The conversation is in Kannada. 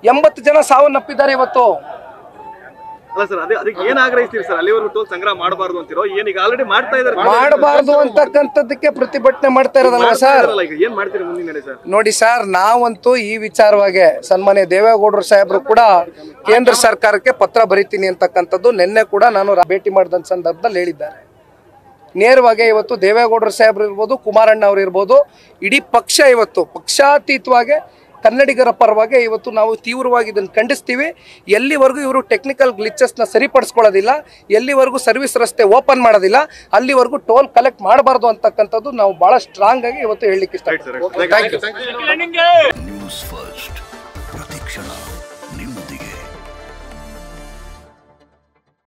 ಎಂಬತ್ತು ಜನ ಸಾವನ್ನಪ್ಪಿದ್ದಾರೆ ಇವತ್ತು ಅಲ್ಲ ಸರ್ ಅದೇ ಅದಕ್ಕೆ ಏನ್ ಆಗ್ರಹಿಸ್ತೀರಿ ಸರ್ ಅಲ್ಲಿವರೆಗೂ ಟೋಲ್ ಸಂಗ್ರಹ ಮಾಡಬಾರ್ದು ಅಂತಿರೋ ಏನೀಗ ಆಲ್ರೆಡಿ ಮಾಡ್ತಾ ಇದಾರೆ ಮಾಡಬಾರ್ದು ಅಂತಕ್ಕಂಥದ್ದಕ್ಕೆ ಪ್ರತಿಭಟನೆ ಮಾಡ್ತಾ ಇರೋದಲ್ವಾ ಮಾಡ್ತಾ ಸರ್ ಇದಾರಲ್ಲ ಈಗ ಏನ್ ಮಾಡ್ತೀರಿ ಮುಂದಿನ ನಡೆ ಸರ್ ನೋಡಿ ಸರ್ ನಾವಂತೂ ಈ ವಿಚಾರವಾಗಿ ಸನ್ಮಾನ್ಯ ದೇವೇಗೌಡರು ಸಾಹೇಬರು ಕೂಡ ಕೇಂದ್ರ ಸರ್ಕಾರಕ್ಕೆ ಪತ್ರ ಬರಿತೀನಿ ಅಂತಕ್ಕಂಥದ್ದು ನಿನ್ನೆ ಕೂಡ ನಾನು ರಾ- ಭೇಟಿ ಮಾಡಿದ ಸಂದರ್ಭದಲ್ಲಿ ಹೇಳಿದ್ದಾರೆ ನೇರವಾಗಿ ಇವತ್ತು ದೇವೇಗೌಡರು ಸಾಹೇಬರು ಇರ್ಬೋದು ಕುಮಾರಣ್ಣ ಅವರು ಇರ್ಬೋದು ಇಡೀ ಪಕ್ಷ ಇವತ್ತು ಪಕ್ಷಾತೀತವಾಗಿ ಕನ್ನಡಿಗರ ಪರವಾಗಿ ಇವತ್ತು ನಾವು ತೀವ್ರವಾಗಿ ಇದನ್ನು ಖಂಡಿಸ್ತೀವಿ ಎಲ್ಲಿವರೆಗೂ ಇವರು ಟೆಕ್ನಿಕಲ್ ಗ್ಲಿಚಸ್ನ ಸರಿಪಡಿಸ್ಕೊಳ್ಳೋದಿಲ್ಲ ಎಲ್ಲಿವರೆಗೂ ಸರ್ವಿಸ್ ರಸ್ತೆ ಓಪನ್ ಮಾಡೋದಿಲ್ಲ ಅಲ್ಲಿವರೆಗೂ ಟೋಲ್ ಕಲೆಕ್ಟ್ ಮಾಡಬಾರ್ದು ಅಂತಕ್ಕಂಥದ್ದು ನಾವು ಭಾಳ ಸ್ಟ್ರಾಂಗ್ ಆಗಿ ಇವತ್ತು ಹೇಳಲಿಕ್ಕೆ ಇಷ್ಟ right sir thank you news first